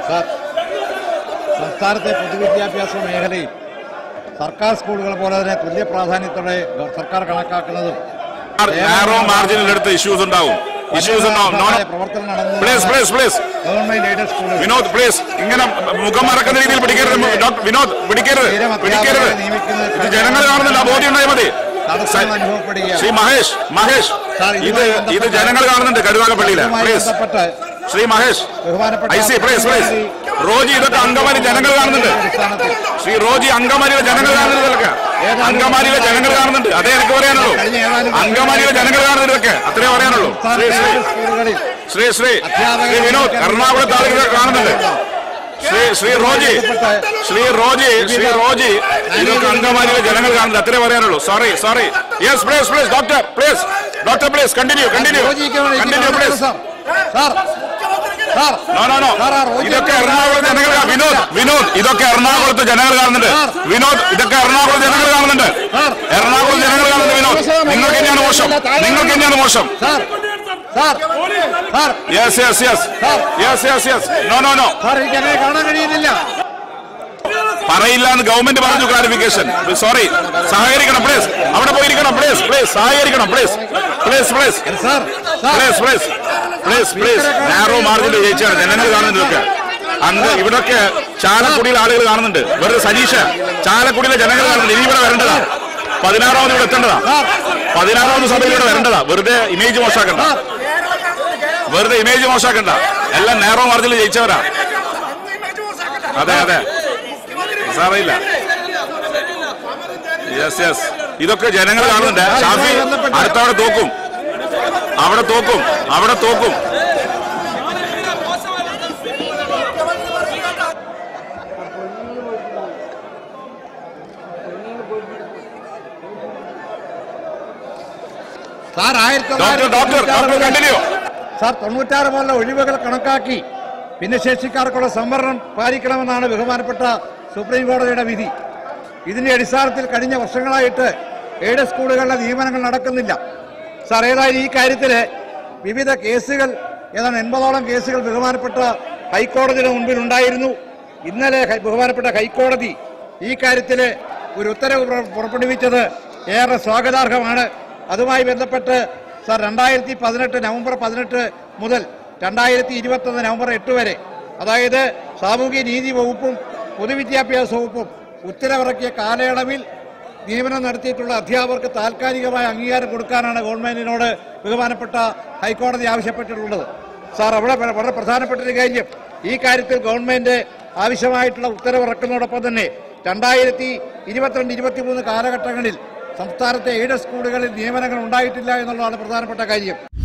Sir സംസ്ഥാനത്തെ പൊതുവിദ്യാഭ്യാസ മേഖലയിൽ സർക്കാർ സ്കൂളുകൾ പോലെ തന്നെ തുല്യ പ്രാധാന്യത്തോടെ ഗവ- സർക്കാർ കണക്കാക്കുന്നതും നാരോ മാർജിനിൽ എടുത്ത് ഇഷ്യൂസ് ഉണ്ടാവും ഇഷ്യൂസ് ഉണ്ടാവും നോ നിയമപരമായ പ്രവർത്തനം നടന്നു please please please government aided സ്കൂളുകൾ വിനോദ് പ്ലീസ് ഇങ്ങനെ മുഖം മറക്കുന്ന രീതിയിൽ പിടിക്കരുത് ഡോക്ടർ വിനോദ് പിടിക്കരുത് പിടിക്കരുത് ഇത് ജനങ്ങൾ കാണുന്നില്ല ബോധ്യം ഉണ്ടായി മതി തടസ്സം അനുഭവപ്പെടുകയാണ് ശ്രീ മഹേഷ് മഹേഷ് സാർ, ഇത് ഇതുമായി ഇത് ബന്ധപ്പെട്ട- ജനങ്ങൾ കാണുന്നുണ്ട് കരുനാഗപ്പള്ളിയില് ഇതുമായി പ്ലീസ് ബന്ധപ്പെട്ട് ശ്രീ മഹേഷ് ബഹുമാനപ്പെട്ട I C please please Roji ഇതൊക്കെ അങ്കമാലി ജനങ്ങൾ കാണുന്നുണ്ട് അടിസ്ഥാനത്തിൽ ശ്രീ റോജി അങ്കമാലിയിലെ ജനങ്ങൾ കാണുന്നുണ്ട് ഇതൊക്കെ അങ്കമാലിയിലെ ജനങ്ങൾ കാണുന്നുണ്ട് അതേ എനിക്ക് പറയാനുള്ളൂ അങ്കമാലിയിലെ ജനങ്ങൾ കാണുന്നുണ്ട് ഇതൊക്കെ അത്രേ പറയാനുള്ളൂ ശ്രീ ശ്രീ സംസ്ഥാനത്തെ സ്കൂളുകളിൽ ശ്രീ ശ്രീ ശ്രീ വിനോദ് എറണാകുളത്ത് ആളുകൾ കാണുന്നുണ്ട് ശ്രീ ശ്രീ റോജി ശ്രീ റോജി ശ്രീ റോജി ഇതൊക്കെ അങ്കമാലിയിലെ ജനങ്ങൾ കാണുന്നത് അത്രേ പറയാനുള്ളൂ sorry sorry yes please please doctor please doctor please continue continue യോജിക്കണം, കണ്ടിന്യൂ എനിക്ക് please sir sir sir no no no sir, ആ റോജി ഇതൊക്കെ എറണാകുളത്ത് ജനങ്ങൾ കാ- വിനോദ് വിനോദ് ഇതൊക്കെ എറണാകുളത്ത് ജനങ്ങൾ കാണുന്നുണ്ട് സാർ. വിനോദ് ഇതൊക്കെ എറണാകുളത്ത് ജനങ്ങൾ കാണുന്നുണ്ട് സാർ. എറണാകുളത്ത് ജനങ്ങൾ കാണുന്നുണ്ട് വിനോദ് നിങ്ങൾക്ക് തന്നെയാണ് മോശം നിങ്ങൾക്ക് തന്നെയാണ് മോശം sir sir sir yes yes yes sir. Yes yes yes no no no sir എനിക്ക് അങ്ങനെ കാണാൻ കഴിയുന്നില്ല പറയില്ല എന്ന് ഗവൺമെന്റ് പറഞ്ഞു ക്ലാരിഫിക്കേഷൻ സോറി സഹകരിക്കണം പ്ലീസ് അവിടെ പോയിരിക്കണം പ്ലീസ് പ്ലീസ് സഹകരിക്കണം please please please sir sir please please please please narrow മാർജിനിൽ ജയിച്ചാണ് ജനങ്ങൾ കാണുന്നുണ്ട് ഇതൊക്കെ അന്ന് ഇവിടൊക്കെ ചാലക്കുടിയിൽ ആളുകൾ കാണുന്നുണ്ട് വെറുതെ സനീഷ ചാലക്കുടിയിലെ ജനങ്ങൾ കാണുന്നുണ്ട് ഇനി ഇവിടെ വരേണ്ടതാ പതിനാറാമത് ഇവിടെ എത്തേണ്ടതാ പതിനാറാമത് സഭയിൽ ഇവിടെ വരേണ്ടതാ വെറുതെ ഇമേജ് മോശമാക്കണ്ട വെറുതെ ഇമേജ് മോശമാക്കണ്ട എല്ലാം നാരോ മാർജിനിൽ ജയിച്ചവരാ അതെ അതെ സാറിയില്ല യെസ് യെസ് ഇതൊക്കെ ജനങ്ങൾ കാണുന്നുണ്ട് ഷാഫി അടുത്തവിടെ തോക്കും അവിടെ തോക്കും അവിടെ തോക്കും സാർ ആയിരത്തി doctor doctor doctor continue sir തൊണ്ണൂറ്റാറ് മുതലുള്ള ഒഴിവുകൾ കണക്കാക്കി ഭിന്നശേഷിക്കാർക്കുള്ള സംവരണം പാലിക്കണമെന്നാണ് ബഹുമാനപ്പെട്ട സുപ്രീം കോടതിയുടെ വിധി ഇതിന്റെ അടിസ്ഥാനത്തിൽ കഴിഞ്ഞ വർഷങ്ങളായിട്ട് എയ്ഡഡ് സ്കൂളുകളിലെ നിയമനങ്ങൾ നടക്കുന്നില്ല സാർ ഏതായാലും ഈ കാര്യത്തിൽ വിവിധ കേസുകൾ ഏതാണ്ട് എൺപതോളം കേസുകൾ ബഹുമാനപ്പെട്ട ഹൈക്കോടതിയുടെ മുൻപിൽ ഉണ്ടായിരുന്നു ഇന്നലെ ഹൈ- ബഹുമാനപ്പെട്ട ഹൈക്കോടതി ഈ കാര്യത്തിൽ ഒരു ഉത്തരവ് പുറ- പുറപ്പെടുവിച്ചത് ഏറെ സ്വാഗതാർഹമാണ് അതുമായി ബന്ധപ്പെട്ട് സാർ രണ്ടായിരത്തി പതിനെട്ട് നവംബർ പതിനെട്ട് മുതൽ രണ്ടായിരത്തി ഇരുപത്തൊന്ന് നവംബർ എട്ട് വരെ അതായത് സാമൂഹ്യ നീതി വകുപ്പും പൊതുവിദ്യാഭ്യാസ വകുപ്പും ഉത്തരവിറക്കിയ കാലയളവിൽ നിയമനം നടത്തിയിട്ടുള്ള അധ്യാപകർക്ക് താൽക്കാലികമായ അംഗീകാരം കൊടുക്കാനാണ് ഗവൺമെന്റിനോട് ബഹുമാനപ്പെട്ട ഹൈക്കോടതി ആവശ്യപ്പെട്ടിട്ടുള്ളത് സാർ അവിടെ വ- വളരെ പ്രധാനപ്പെട്ട ഒരു കാര്യം ഈ കാര്യത്തിൽ ഗവൺമെന്റ് ആവശ്യമായിട്ടുള്ള ഉത്തരവിറക്കുന്നതോടൊപ്പം തന്നെ രണ്ടായിരത്തി ഇരുപത്തിരണ്ട് ഇരുപത്തിമൂന്ന് കാലഘട്ടങ്ങളിൽ സംസ്ഥാനത്തെ എയ്ഡഡ് സ്കൂളുകളിൽ നിയമനങ്ങൾ ഉണ്ടായിട്ടില്ല എന്നുള്ളതാണ് പ്രധാനപ്പെട്ട കാര്യം